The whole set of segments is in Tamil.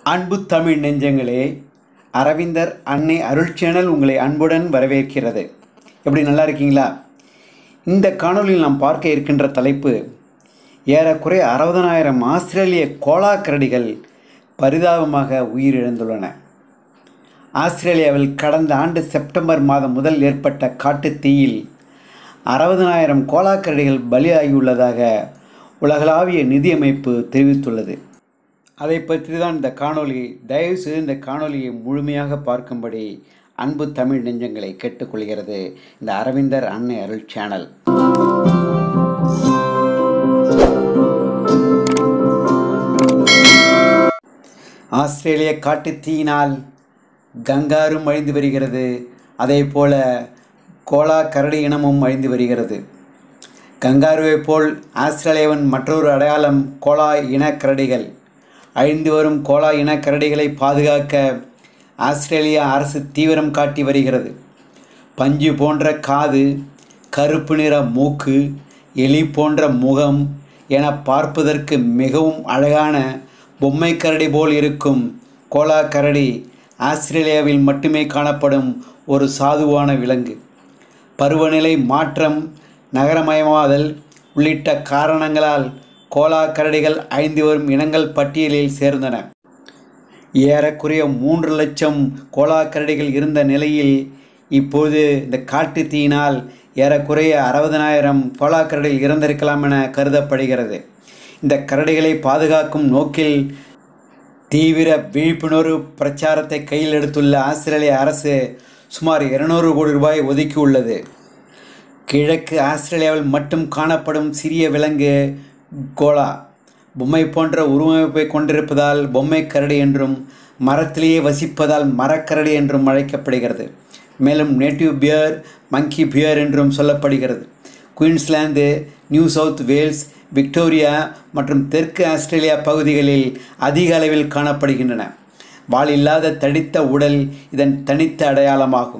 அன்பு தமிழ் நெஞ்சங்களே அரவிந்தர் அன்னை அருள் சேனல் உங்களை அன்புடன் வரவேற்கிறது எப்படி நல்லா இருக்கீங்களா இந்த காணொளியில் நாம் பார்க்க இருக்கின்ற தலைப்பு ஏறக்குறைய அறுபதனாயிரம் ஆஸ்திரேலிய கோலா கரடிகள் பரிதாபமாக உயிரிழந்துள்ளன ஆஸ்திரேலியாவில் கடந்த ஆண்டு செப்டம்பர் மாதம் முதல் ஏற்பட்ட காட்டுத் தீயில் அறுபதனாயிரம் கோலாக்கரடிகள் பலியாகியுள்ளதாக உலகளாவிய நிதியமைப்பு தெரிவித்துள்ளது அதை பற்றி தான் இந்த காணொளி தயவுசெய்து இந்த காணொளியை முழுமையாக பார்க்கும்படி அன்பு தமிழ் நெஞ்சங்களை கேட்டுக்கொள்கிறது இந்த அரவிந்தர் அன்னை அருள் சேனல் ஆஸ்திரேலிய காட்டுத் தீயினால் கங்காரும் அழிந்து வருகிறது அதே போல கோலா கரடி இனமும் அழிந்து வருகிறது கங்காருவைப் போல் ஆஸ்திரேலியாவின் மற்றொரு அடையாளம் கோலா இனக்கரடிகள் அழிந்து வரும் கோலா இனக்கரடிகளை பாதுகாக்க ஆஸ்திரேலியா அரசு தீவிரம் காட்டி வருகிறது பஞ்சு போன்ற காது கருப்பு நிற மூக்கு எலி போன்ற முகம் என பார்ப்பதற்கு மிகவும் அழகான பொம்மை கரடி போல் இருக்கும் கோலா கரடி ஆஸ்திரேலியாவில் மட்டுமே காணப்படும் ஒரு சாதுவான விலங்கு பருவநிலை மாற்றம் நகரமயமாதல் உள்ளிட்ட காரணங்களால் கோலா கரடிகள் ஐந்து வரும் இனங்கள் பட்டியலில் சேர்ந்தன ஏறக்குறைய மூன்று லட்சம் கோலா கரடிகள் இருந்த நிலையில் இப்போது இந்த காட்டு தீயினால் ஏறக்குறைய அறுபதனாயிரம் கோலா கரடிகள் இறந்திருக்கலாம் என கருதப்படுகிறது இந்த கரடிகளை பாதுகாக்கும் நோக்கில் தீவிர விழிப்புணர்வு பிரச்சாரத்தை கையில் எடுத்துள்ள ஆஸ்திரேலிய அரசு சுமார் இருநூறு கோடி ரூபாய் ஒதுக்கியுள்ளது கிழக்கு ஆஸ்திரேலியாவில் மட்டும் காணப்படும் சிறிய விலங்கு கோலா பொம்மை போன்ற உருவமைப்பை கொண்டிருப்பதால் பொம்மை கரடி என்றும் மரத்திலேயே வசிப்பதால் மரக்கரடி என்றும் அழைக்கப்படுகிறது மேலும் நேட்டிவ் பியர் மங்கி பியர் என்றும் சொல்லப்படுகிறது Queensland New South Wales Victoria மற்றும் தெற்கு ஆஸ்திரேலியா பகுதிகளில் அதிக அளவில் காணப்படுகின்றன வால் இல்லாத தடித்த உடல் இதன் தனித்த அடையாளமாகும்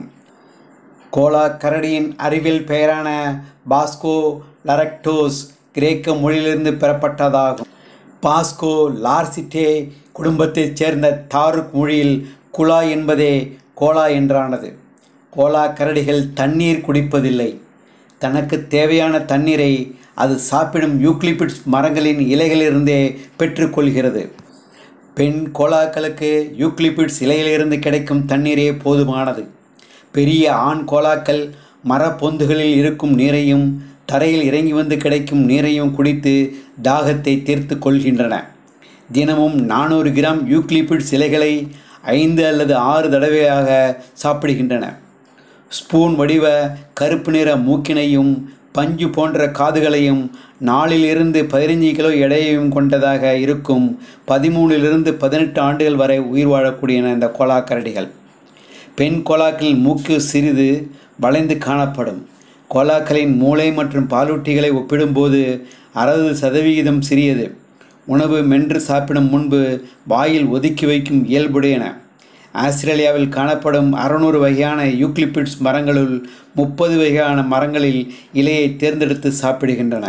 கோலா கரடியின் அறிவியல் பெயரான பாஸ்கோ லரக்டோஸ் கிரேக்க மொழியிலிருந்து பெறப்பட்டதாகும் பாஸ்கோ லார்சிட்டே குடும்பத்தைச் சேர்ந்த தாருக் மொழியில் குலா என்பதே கோலா என்றானது கோலா கரடிகள் தண்ணீர் குடிப்பதில்லை தனக்கு தேவையான தண்ணீரை அது சாப்பிடும் யூக்லிபிட்ஸ் மரங்களின் இலைகளிலிருந்தே பெற்றுக்கொள்கிறது பெண் கோலாக்களுக்கு யூக்லிபிட்ஸ் இலையிலிருந்து கிடைக்கும் தண்ணீரே போதுமானது பெரிய ஆண் கோலாக்கள் மரப்பொந்துகளில் இருக்கும் நீரையும் தரையில் இறங்கி வந்து கிடைக்கும் நீரையும் குடித்து தாகத்தை தீர்த்து கொள்கின்றன தினமும் நானூறு கிராம் யூக்லிபிட்ஸ் இலைகளை ஐந்து அல்லது ஆறு தடவையாக சாப்பிடுகின்றன ஸ்பூன் வடிவ கருப்பு நிற மூக்கினையும் பஞ்சு போன்ற காதுகளையும் நாலிலிருந்து பதினஞ்சு கிலோ எடையையும் கொண்டதாக இருக்கும் பதிமூணிலிருந்து பதினெட்டு ஆண்டுகள் வரை உயிர் வாழக்கூடியன இந்த கோலாக்கரடிகள் பெண் கோலாக்களின் மூக்கு சிறிது வளைந்து காணப்படும் கோலாக்களின் மூளை மற்றும் பாலூட்டிகளை ஒப்பிடும்போது அறுபது சதவிகிதம் சிறியது உணவு மென்று சாப்பிடும் முன்பு வாயில் ஒதுக்கி வைக்கும் இயல்புடையன ஆஸ்திரேலியாவில் காணப்படும் அறுநூறு வகையான யூக்லிபிட்ஸ் மரங்களுள் முப்பது வகையான மரங்களில் இலையை தேர்ந்தெடுத்து சாப்பிடுகின்றன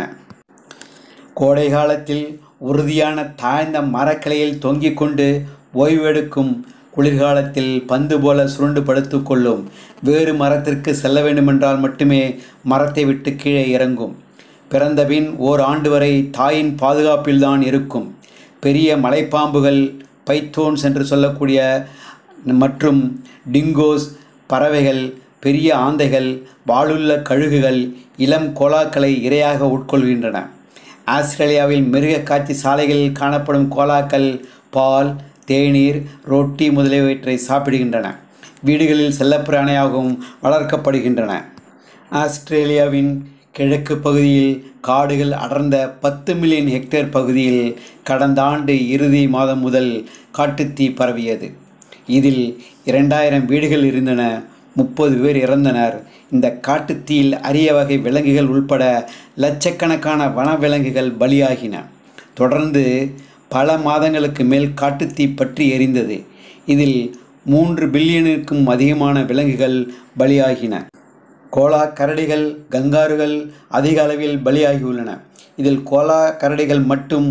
கோடை காலத்தில் உறுதியான தாழ்ந்த மரக்கிளையில் தொங்கிக் கொண்டு ஓய்வெடுக்கும் குளிர்காலத்தில் பந்து போல சுருண்டு படுத்துக்கொள்ளும் வேறு மரத்திற்கு செல்ல வேண்டுமென்றால் மட்டுமே மரத்தை விட்டு கீழே இறங்கும் பிறந்தபின் ஓர் ஆண்டு வரை தாயின் பாதுகாப்பில்தான் இருக்கும் பெரிய மலைப்பாம்புகள் பைத்தோன்ஸ் என்று சொல்லக்கூடிய மற்றும் டிங்கோஸ் பறவைகள் பெரிய ஆந்தைகள் வாளுள்ள கழுகுகள் இளம் கோலாக்களை இரையாக உட்கொள்கின்றன ஆஸ்திரேலியாவில் மிருக காட்சி சாலைகளில் காணப்படும் கோலாக்கள் பால் தேநீர் ரொட்டி முதலியவற்றை சாப்பிடுகின்றன வீடுகளில் செல்லப்பிராணியாகவும் வளர்க்கப்படுகின்றன ஆஸ்திரேலியாவின் கிழக்கு பகுதியில் காடுகள் அடர்ந்த பத்து மில்லியன் ஹெக்டேர் பகுதியில் கடந்த ஆண்டு இறுதி மாதம் முதல் காட்டுத்தீ பரவியது இதில் இரண்டாயிரம் வீடுகள் இருந்தன முப்பது பேர் இறந்தனர் இந்த காட்டுத்தீயில் அரிய வகை விலங்குகள் உள்பட லட்சக்கணக்கான வனவிலங்குகள் பலியாகின தொடர்ந்து பல மாதங்களுக்கு மேல் காட்டுத்தீ பற்றி எரிந்தது இதில் மூன்று பில்லியனுக்கும் அதிகமான விலங்குகள் பலியாகின கோலா கரடிகள் கங்காருகள் அதிக அளவில் பலியாகியுள்ளன இதில் கோலா கரடிகள் மட்டும்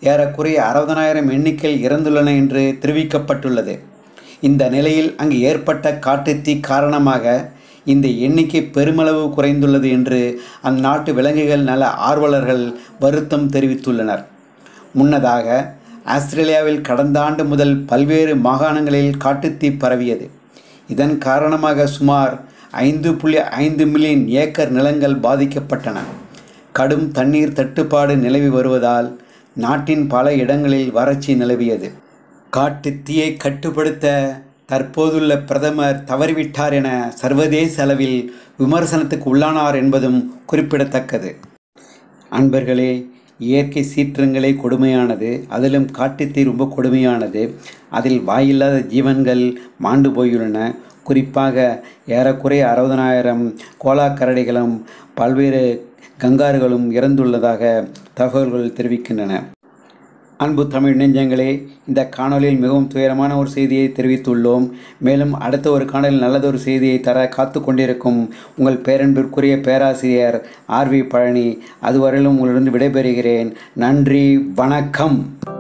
ஏறக்குறைய அறுபதனாயிரம் எண்ணிக்கையில் இறந்துள்ளன என்று தெரிவிக்கப்பட்டுள்ளது இந்த நிலையில் அங்கு ஏற்பட்ட காட்டுத்தீ காரணமாக இந்த எண்ணிக்கை பெருமளவு குறைந்துள்ளது என்று அந்நாட்டு விலங்குகள் நல ஆர்வலர்கள் வருத்தம் தெரிவித்துள்ளனர் முன்னதாக ஆஸ்திரேலியாவில் கடந்த ஆண்டு முதல் பல்வேறு மாகாணங்களில் காட்டுத்தீ பரவியது இதன் காரணமாக சுமார் ஐந்து புள்ளி ஐந்து மில்லியன் ஏக்கர் நிலங்கள் பாதிக்கப்பட்டன கடும் தண்ணீர் தட்டுப்பாடு நிலவி வருவதால் நாட்டின் பல இடங்களில் வறட்சி நிலவியது காட்டுத்தீயை கட்டுப்படுத்த தற்போதுள்ள பிரதமர் தவறிவிட்டார் என சர்வதேச அளவில் விமர்சனத்துக்கு உள்ளானார் என்பதும் குறிப்பிடத்தக்கது அன்பர்களே இயற்கை சீற்றங்களே கொடுமையானது அதிலும் காட்டுத்தீ ரொம்ப கொடுமையானது அதில் வாயில்லாத ஜீவன்கள் மாண்டு போயுள்ளன குறிப்பாக ஏறக்குறைய அறுபதனாயிரம் கோலா கரடிகளும் பல்வேறு கங்காறுகளும் இறந்துள்ளதாக தகவல்கள் தெரிவிக்கின்றன அன்பு தமிழ் நெஞ்சங்களே இந்த காணொலியில் மிகவும் துயரமான ஒரு செய்தியை தெரிவித்துள்ளோம் மேலும் அடுத்த ஒரு காணொலியில் நல்லதொரு செய்தியை தர காத்து கொண்டிருக்கும் உங்கள் பேரன்பிற்குரிய பேராசிரியர் ஆர்வி பழனி அதுவரையிலும் உங்களிடம் விடைபெறுகிறேன் நன்றி வணக்கம்